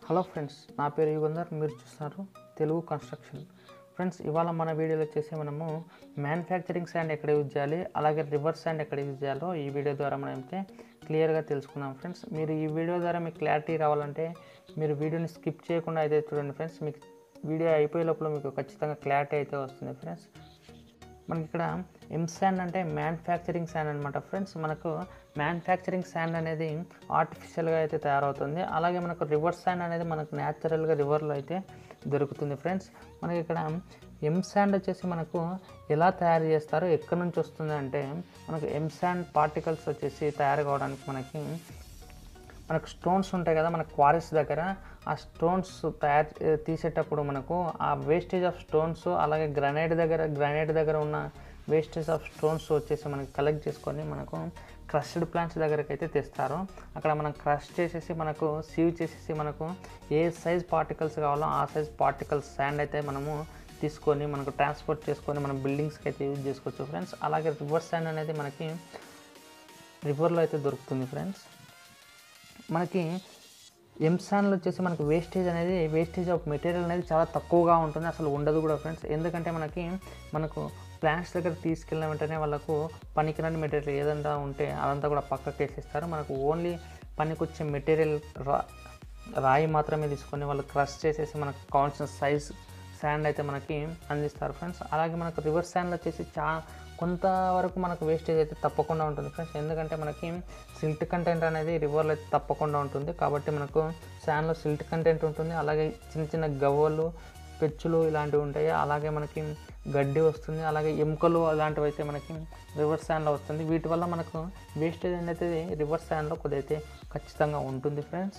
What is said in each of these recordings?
hello friends నా పేరు యుగంధర్ మీరు చూస్తున్నారు తెలుగు కన్స్ట్రక్షన్ ఫ్రెండ్స్ ఇవాళ మన వీడియోలో వచ్చేసి మనము మ్యానుఫ్యాక్చరింగ్ శాండ్ ఎక్కడ యూజ్ చేయాలి అలాగే రివర్స్ శాండ్ ఎక్కడ యూజ్ చేయాలో ఈ వీడియో ద్వారా మనం అయితే క్లియర్గా తెలుసుకున్నాం ఫ్రెండ్స్ మీరు ఈ వీడియో ద్వారా మీకు క్లారిటీ రావాలంటే మీరు వీడియోని స్కిప్ చేయకుండా అయితే చూడండి ఫ్రెండ్స్ మీకు వీడియో అయిపోయే లోపల మీకు ఖచ్చితంగా క్లారిటీ అయితే వస్తుంది ఫ్రెండ్స్ మనకి ఇక్కడ ఎమ్ శాండ్ అంటే మ్యానుఫ్యాక్చరింగ్ శాండ్ అనమాట ఫ్రెండ్స్ మనకు మ్యానుఫ్యాక్చరింగ్ శాండ్ అనేది ఆర్టిఫిషియల్గా అయితే తయారవుతుంది అలాగే మనకు రివర్ శాండ్ అనేది మనకు న్యాచురల్గా రివర్లో అయితే దొరుకుతుంది ఫ్రెండ్స్ మనకి ఇక్కడ ఎమ్ శాండ్ వచ్చేసి మనకు ఎలా తయారు చేస్తారో ఎక్కడి నుంచి వస్తుంది అంటే మనకు ఎమ్ శాండ్ పార్టికల్స్ వచ్చేసి తయారు కావడానికి మనకి మనకు స్టోన్స్ ఉంటాయి కదా మన క్వారీస్ దగ్గర ఆ స్టోన్స్ తయారు తీసేటప్పుడు మనకు ఆ వేస్టేజ్ ఆఫ్ స్టోన్స్ అలాగే గ్రనైట్ దగ్గర గ్రనైట్ దగ్గర ఉన్న వేస్టేజ్ ఆఫ్ స్టోన్స్ వచ్చేసి మనకి కలెక్ట్ చేసుకొని మనకు క్రష్డ్ ప్లాంట్స్ దగ్గరికి అయితే తెస్తారు అక్కడ మనం క్రష్ చేసేసి మనకు సీవ్ చేసేసి మనకు ఏ సైజ్ పార్టికల్స్ కావాలో ఆ సైజ్ పార్టికల్స్ శాండ్ అయితే మనము తీసుకొని మనకు ట్రాన్స్పోర్ట్ చేసుకొని మనం బిల్డింగ్స్కి అయితే యూజ్ చేసుకోవచ్చు ఫ్రెండ్స్ అలాగే రివర్ శాండ్ అనేది మనకి రివర్లో అయితే దొరుకుతుంది ఫ్రెండ్స్ మనకి ఎంసాన్లో వచ్చేసి మనకు వేస్టేజ్ అనేది వేస్టేజ్ ఆఫ్ మెటీరియల్ అనేది చాలా తక్కువగా ఉంటుంది అసలు ఉండదు కూడా ఫ్రెండ్స్ ఎందుకంటే మనకి మనకు ప్లాంట్స్ దగ్గర తీసుకెళ్ళిన వెంటనే వాళ్ళకు పనికిరాని మెటీరియల్ ఏదంతా ఉంటే అదంతా కూడా పక్కకి వేసేస్తారు మనకు ఓన్లీ పనికొచ్చే మెటీరియల్ రా రాయి మాత్రమే తీసుకొని వాళ్ళు క్రష్ చేసేసి మనకు కావాల్సిన సైజ్ శాండ్ అయితే మనకి అందిస్తారు ఫ్రెండ్స్ అలాగే మనకు రివర్స్ శాండ్లో వచ్చేసి చా కొంతవరకు మనకు వేస్టేజ్ అయితే తప్పకుండా ఉంటుంది ఫ్రెండ్స్ ఎందుకంటే మనకి సిల్ట్ కంటెంట్ అనేది రివర్లో అయితే తప్పకుండా ఉంటుంది కాబట్టి మనకు శాండ్లో సిల్ట్ కంటెంట్ ఉంటుంది అలాగే చిన్న చిన్న గవ్వలు పెచ్చులు ఇలాంటివి ఉంటాయి అలాగే మనకి గడ్డి వస్తుంది అలాగే ఎముకలు అలాంటివి అయితే మనకి రివర్స్ శాండ్లో వస్తుంది వీటి వల్ల మనకు వేస్టేజ్ అనేది రివర్స్ శాండ్లో కొద్దిగా ఖచ్చితంగా ఉంటుంది ఫ్రెండ్స్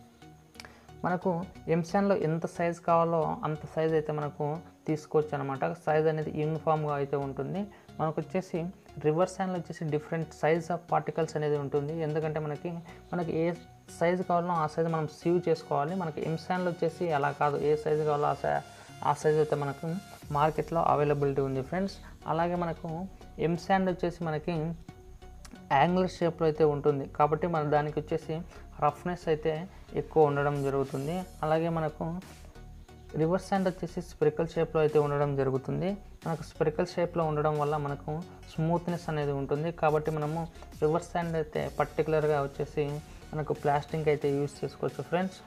మనకు ఎంసాన్లో ఎంత సైజ్ కావాలో అంత సైజ్ అయితే మనకు తీసుకోవచ్చు అనమాట సైజ్ అనేది యూనిఫామ్గా అయితే ఉంటుంది మనకు వచ్చేసి రివర్స్ శాండ్లో వచ్చేసి డిఫరెంట్ సైజ్ ఆఫ్ పార్టికల్స్ అనేది ఉంటుంది ఎందుకంటే మనకి మనకి ఏ సైజ్ కావాలో ఆ సైజ్ మనం సీవ్ చేసుకోవాలి మనకి ఎంసాన్లో వచ్చేసి అలా కాదు ఏ సైజ్ కావాలో ఆ సై ఆ సైజ్ అయితే మనకు మార్కెట్లో అవైలబిలిటీ ఉంది ఫ్రెండ్స్ అలాగే మనకు ఎంసాండ్ వచ్చేసి మనకి యాంగులర్ షేప్లో అయితే ఉంటుంది కాబట్టి మన దానికి వచ్చేసి రఫ్నెస్ అయితే ఎక్కువ ఉండడం జరుగుతుంది అలాగే మనకు రివర్స్ హ్యాండ్ వచ్చేసి స్ప్రికల్ షేప్లో అయితే ఉండడం జరుగుతుంది మనకు స్ప్రికల్ షేప్లో ఉండడం వల్ల మనకు స్మూత్నెస్ అనేది ఉంటుంది కాబట్టి మనము రివర్స్ హ్యాండ్ అయితే పర్టికులర్గా వచ్చేసి మనకు ప్లాస్టింగ్ అయితే యూజ్ చేసుకోవచ్చు ఫ్రెండ్స్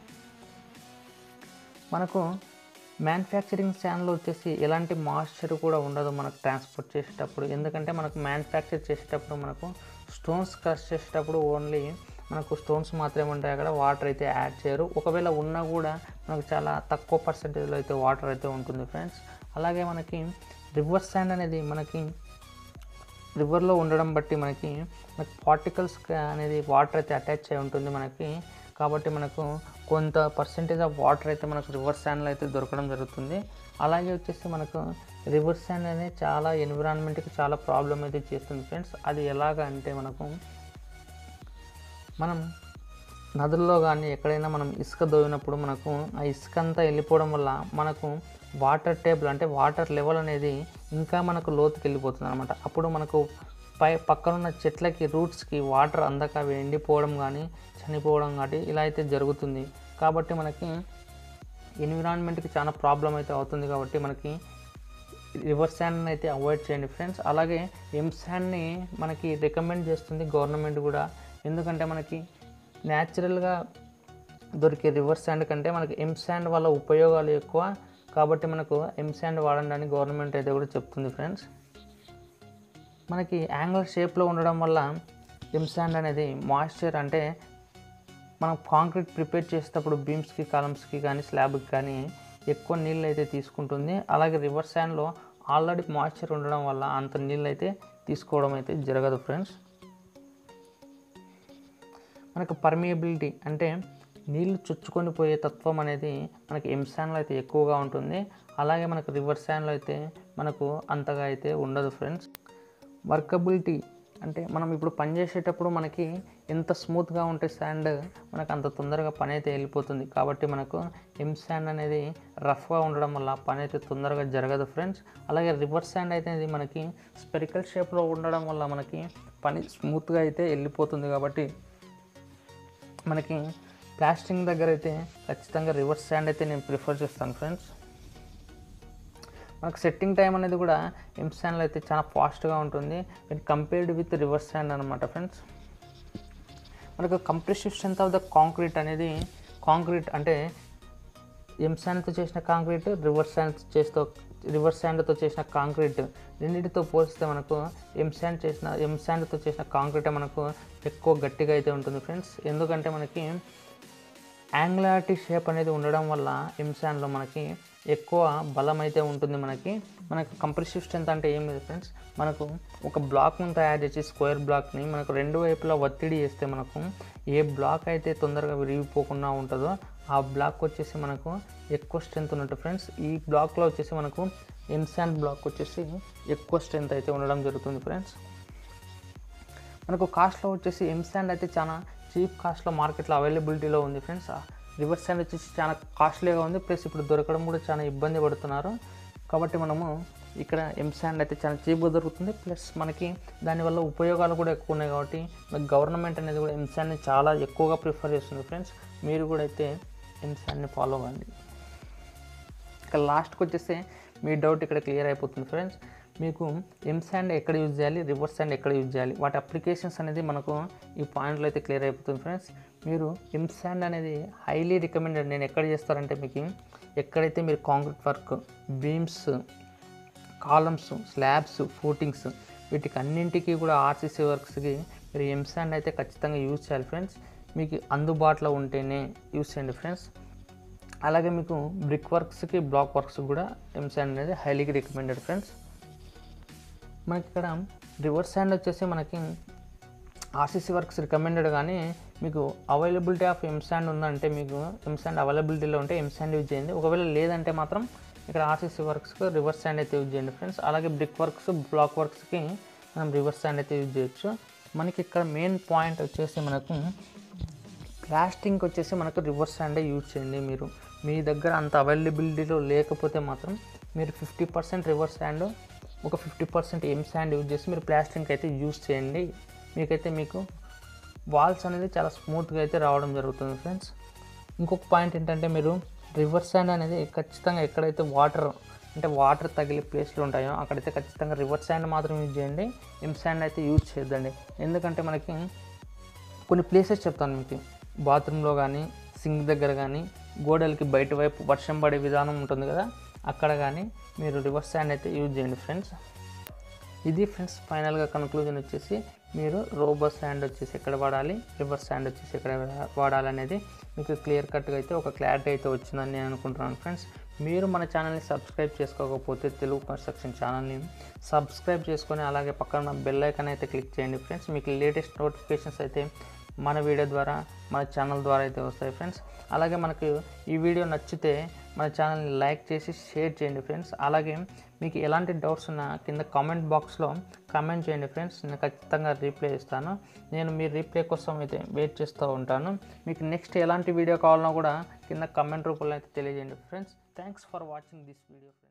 మనకు మ్యానుఫ్యాక్చరింగ్ ఛానల్ వచ్చేసి ఎలాంటి మాయిశ్చర్ కూడా ఉండదు మనకు ట్రాన్స్పోర్ట్ చేసేటప్పుడు ఎందుకంటే మనకు మ్యానుఫ్యాక్చర్ చేసేటప్పుడు మనకు స్టోన్స్ క్రష్ చేసేటప్పుడు ఓన్లీ మనకు స్టోన్స్ మాత్రమే ఉంటాయి అక్కడ వాటర్ అయితే యాడ్ చేయరు ఒకవేళ ఉన్నా కూడా మనకు చాలా తక్కువ పర్సెంటేజ్లో అయితే వాటర్ అయితే ఉంటుంది ఫ్రెండ్స్ అలాగే మనకి రివర్ శాండ్ అనేది మనకి రివర్లో ఉండడం బట్టి మనకి మనకి పార్టికల్స్ అనేది వాటర్ అయితే అటాచ్ అయి ఉంటుంది మనకి కాబట్టి మనకు కొంత పర్సెంటేజ్ ఆఫ్ వాటర్ అయితే మనకు రివర్ శాండ్లో అయితే దొరకడం జరుగుతుంది అలాగే వచ్చేసి మనకు రివర్ శాండ్ అనేది చాలా ఎన్విరాన్మెంట్కి చాలా ప్రాబ్లం అయితే చేస్తుంది ఫ్రెండ్స్ అది ఎలాగ అంటే మనకు మనం నదుల్లో కానీ ఎక్కడైనా మనం ఇసుక దోవినప్పుడు మనకు ఆ ఇసుక అంతా వెళ్ళిపోవడం వల్ల మనకు వాటర్ టేబుల్ అంటే వాటర్ లెవెల్ అనేది ఇంకా మనకు లోతుకి వెళ్ళిపోతుంది అనమాట అప్పుడు మనకు పై పక్కనున్న చెట్లకి రూట్స్కి వాటర్ అందక అవి ఎండిపోవడం కానీ చనిపోవడం కానీ ఇలా అయితే జరుగుతుంది కాబట్టి మనకి ఎన్విరాన్మెంట్కి చాలా ప్రాబ్లం అయితే అవుతుంది కాబట్టి మనకి రివర్ శాండ్ని అయితే అవాయిడ్ చేయండి ఫ్రెండ్స్ అలాగే ఎమ్ శాండ్ని మనకి రికమెండ్ చేస్తుంది గవర్నమెంట్ కూడా ఎందుకంటే మనకి న్యాచురల్గా దొరికే రివర్ శాండ్ కంటే మనకి ఎమ్ శాండ్ వల్ల ఉపయోగాలు ఎక్కువ కాబట్టి మనకు ఎమ్ శాండ్ వాడండి గవర్నమెంట్ అయితే కూడా చెప్తుంది ఫ్రెండ్స్ మనకి యాంగిల్ షేప్లో ఉండడం వల్ల ఎమ్ శాండ్ అనేది మాయిశ్చర్ అంటే మనం కాంక్రీట్ ప్రిపేర్ చేసేటప్పుడు బీమ్స్కి కాలమ్స్కి కానీ స్లాబ్కి కానీ ఎక్కువ నీళ్ళు అయితే తీసుకుంటుంది అలాగే రివర్ శాండ్లో ఆల్రెడీ మాయిశ్చర్ ఉండడం వల్ల అంత నీళ్ళు అయితే తీసుకోవడం అయితే జరగదు ఫ్రెండ్స్ మనకు పర్మియబిలిటీ అంటే నీళ్లు చుచ్చుకొని పోయే తత్వం అనేది మనకి ఎంశాన్లో అయితే ఎక్కువగా ఉంటుంది అలాగే మనకు రివర్ శాన్లో అయితే మనకు అంతగా అయితే ఉండదు ఫ్రెండ్స్ వర్కబిలిటీ అంటే మనం ఇప్పుడు పని చేసేటప్పుడు మనకి ఎంత స్మూత్గా ఉంటే శాండ్ మనకు అంత తొందరగా పని అయితే వెళ్ళిపోతుంది కాబట్టి మనకు ఎమ్ శాండ్ అనేది రఫ్గా ఉండడం వల్ల పని అయితే తొందరగా జరగదు ఫ్రెండ్స్ అలాగే రివర్ శాండ్ అయితే ఇది మనకి స్పెరికల్ షేప్లో ఉండడం వల్ల మనకి పని స్మూత్గా అయితే వెళ్ళిపోతుంది కాబట్టి మనకి ప్లాస్టింగ్ దగ్గర అయితే ఖచ్చితంగా రివర్స్ శాండ్ అయితే నేను ప్రిఫర్ చేస్తాను ఫ్రెండ్స్ మనకు సెట్టింగ్ టైం అనేది కూడా ఎం శాండ్లో అయితే చాలా ఫాస్ట్గా ఉంటుంది when compared with rivers sand అనమాట ఫ్రెండ్స్ మనకు compressive strength of the concrete అనేది కాంక్రీట్ అంటే ఎం శాండ్తో చేసిన కాంక్రీట్ రివర్స్ శాండ్ చేస్తూ రివర్స్ శాండ్తో చేసిన కాంక్రీట్ రెండింటితో పోలిస్తే మనకు ఎం శాండ్ చేసిన ఎం శాండ్తో చేసిన కాంక్రీట్ మనకు ఎక్కువ గట్టిగా అయితే ఉంటుంది ఫ్రెండ్స్ ఎందుకంటే మనకి యాంగులారిటీ షేప్ అనేది ఉండడం వల్ల ఎం శాండ్లో మనకి ఎక్కువ బలం అయితే ఉంటుంది మనకి మనకు కంప్రెసివ్ స్ట్రెంత్ అంటే ఏం లేదు ఫ్రెండ్స్ మనకు ఒక బ్లాక్ను తయారు చేసి స్క్వేర్ బ్లాక్ని మనకు రెండు వైపులా ఒత్తిడి చేస్తే మనకు ఏ బ్లాక్ అయితే తొందరగా విరిగిపోకుండా ఉంటుందో ఆ బ్లాక్ వచ్చేసి మనకు ఎక్కువ స్ట్రెంత్ ఉన్నట్టు ఫ్రెండ్స్ ఈ బ్లాక్లో వచ్చేసి మనకు ఎన్సాండ్ బ్లాక్ వచ్చేసి ఎక్కువ స్ట్రెంత్ అయితే ఉండడం జరుగుతుంది ఫ్రెండ్స్ మనకు కాస్ట్లో వచ్చేసి ఎమ్సాండ్ అయితే చాలా చీప్ కాస్ట్లో మార్కెట్లో అవైలబిలిటీలో ఉంది ఫ్రెండ్స్ రివర్స్ శాండ్ వచ్చేసి చాలా కాస్ట్లీగా ఉంది ప్లస్ ఇప్పుడు దొరకడం కూడా చాలా ఇబ్బంది పడుతున్నారు కాబట్టి మనము ఇక్కడ ఎం శాండ్ అయితే చాలా చీప్గా దొరుకుతుంది ప్లస్ మనకి దానివల్ల ఉపయోగాలు కూడా ఎక్కువ ఉన్నాయి కాబట్టి మనకి గవర్నమెంట్ అనేది కూడా ఎం శాండ్ని చాలా ఎక్కువగా ప్రిఫర్ చేస్తుంది ఫ్రెండ్స్ మీరు కూడా అయితే ఎం శాండ్ని ఫాలో అవ్వండి ఇక లాస్ట్కి వచ్చేస్తే మీ డౌట్ ఇక్కడ క్లియర్ అయిపోతుంది ఫ్రెండ్స్ మీకు ఎం శాండ్ ఎక్కడ యూజ్ చేయాలి రివర్స్ శాండ్ ఎక్కడ యూజ్ చేయాలి వాటి అప్లికేషన్స్ అనేది మనకు ఈ పాయింట్లో అయితే క్లియర్ అయిపోతుంది ఫ్రెండ్స్ మీరు ఎం శాండ్ అనేది హైలీ రికమెండెడ్ నేను ఎక్కడ చేస్తారంటే మీకు ఎక్కడైతే మీరు concrete work beams columns slabs footings వీటికి అన్నింటికి కూడా ఆర్సీసీ వర్క్స్కి మీరు ఎం శాండ్ అయితే ఖచ్చితంగా యూజ్ చేయాలి ఫ్రెండ్స్ మీకు అందుబాటులో ఉంటేనే యూజ్ చేయండి ఫ్రెండ్స్ అలాగే మీకు బ్రిక్ వర్క్స్కి బ్లాక్ వర్క్స్ కూడా ఎం శాండ్ అనేది హైలీగా రికమెండెడ్ ఫ్రెండ్స్ మనకి ఇక్కడ రివర్స్ హ్యాండ్ వచ్చేసి మనకి ఆర్సీసీ వర్క్స్ రికమెండెడ్ కానీ మీకు అవైలబిలిటీ ఆఫ్ ఎంసాండ్ ఉందంటే మీకు ఎంసాండ్ అవైలబిలిటీలో ఉంటే ఎంసాండ్ యూజ్ చేయండి ఒకవేళ లేదంటే మాత్రం ఇక్కడ ఆర్సీసీ వర్క్స్కి రివర్స్ హ్యాండ్ అయితే యూజ్ చేయండి ఫ్రెండ్స్ అలాగే బ్రిక్ వర్క్స్ బ్లాక్ వర్క్స్కి మనం రివర్స్ హ్యాండ్ అయితే యూజ్ చేయొచ్చు మనకి ఇక్కడ మెయిన్ పాయింట్ వచ్చేసి మనకు ప్లాస్టింగ్కి వచ్చేసి మనకు రివర్స్ హ్యాండే యూజ్ చేయండి మీరు మీ దగ్గర అంత అవైలబిలిటీలో లేకపోతే మాత్రం మీరు ఫిఫ్టీ పర్సెంట్ రివర్స్ హ్యాండ్ ఒక fifty percent M sand use చేసి మీరు ప్లాస్టింగ్కి అయితే యూజ్ చేయండి మీకైతే మీకు వాల్స్ అనేది చాలా స్మూత్గా అయితే రావడం జరుగుతుంది ఫ్రెండ్స్ ఇంకొక పాయింట్ ఏంటంటే మీరు రివర్స్ శాండ్ అనేది ఖచ్చితంగా ఎక్కడైతే వాటర్ అంటే వాటర్ తగిలే ప్లేస్లు ఉంటాయో అక్కడైతే ఖచ్చితంగా రివర్స్ శాండ్ మాత్రం యూజ్ చేయండి ఎం శాండ్ అయితే యూజ్ చేయొద్దండి ఎందుకంటే మనకి కొన్ని ప్లేసెస్ చెప్తాను మీకు బాత్రూంలో కానీ సింక్ దగ్గర కానీ గోడలకి బయట వైపు వర్షం పడే విధానం ఉంటుంది కదా అక్కడ కానీ మీరు రివర్స్ శాండ్ అయితే యూజ్ చేయండి ఫ్రెండ్స్ ఇది ఫ్రెండ్స్ ఫైనల్గా కన్క్లూజన్ వచ్చేసి మీరు రోబర్ శాండ్ వచ్చేసి ఎక్కడ వాడాలి రివర్స్ శాండ్ వచ్చేసి ఎక్కడ వాడాలి అనేది మీకు క్లియర్ కట్గా అయితే ఒక క్లారిటీ అయితే వచ్చిందని నేను అనుకుంటున్నాను ఫ్రెండ్స్ మీరు మన ఛానల్ని సబ్స్క్రైబ్ చేసుకోకపోతే తెలుగు కన్స్ట్రక్షన్ ఛానల్ని సబ్స్క్రైబ్ చేసుకొని అలాగే పక్కన బెల్ ఐకాన్ అయితే క్లిక్ చేయండి ఫ్రెండ్స్ మీకు లేటెస్ట్ నోటిఫికేషన్స్ అయితే మన వీడియో ద్వారా మన ఛానల్ ద్వారా అయితే వస్తాయి ఫ్రెండ్స్ అలాగే మనకు ఈ వీడియో నచ్చితే మన ఛానల్ని లైక్ చేసి షేర్ చేయండి ఫ్రెండ్స్ అలాగే మీకు ఎలాంటి డౌట్స్ ఉన్నా కింద కామెంట్ బాక్స్లో కామెంట్ చేయండి ఫ్రెండ్స్ నేను ఖచ్చితంగా రిప్లై ఇస్తాను నేను మీ రిప్లై కోసం అయితే వెయిట్ చేస్తూ ఉంటాను మీకు నెక్స్ట్ ఎలాంటి వీడియో కావాలన్నా కూడా కింద కామెంట్ రూపంలో అయితే తెలియజేయండి friends thanks for watching this video friends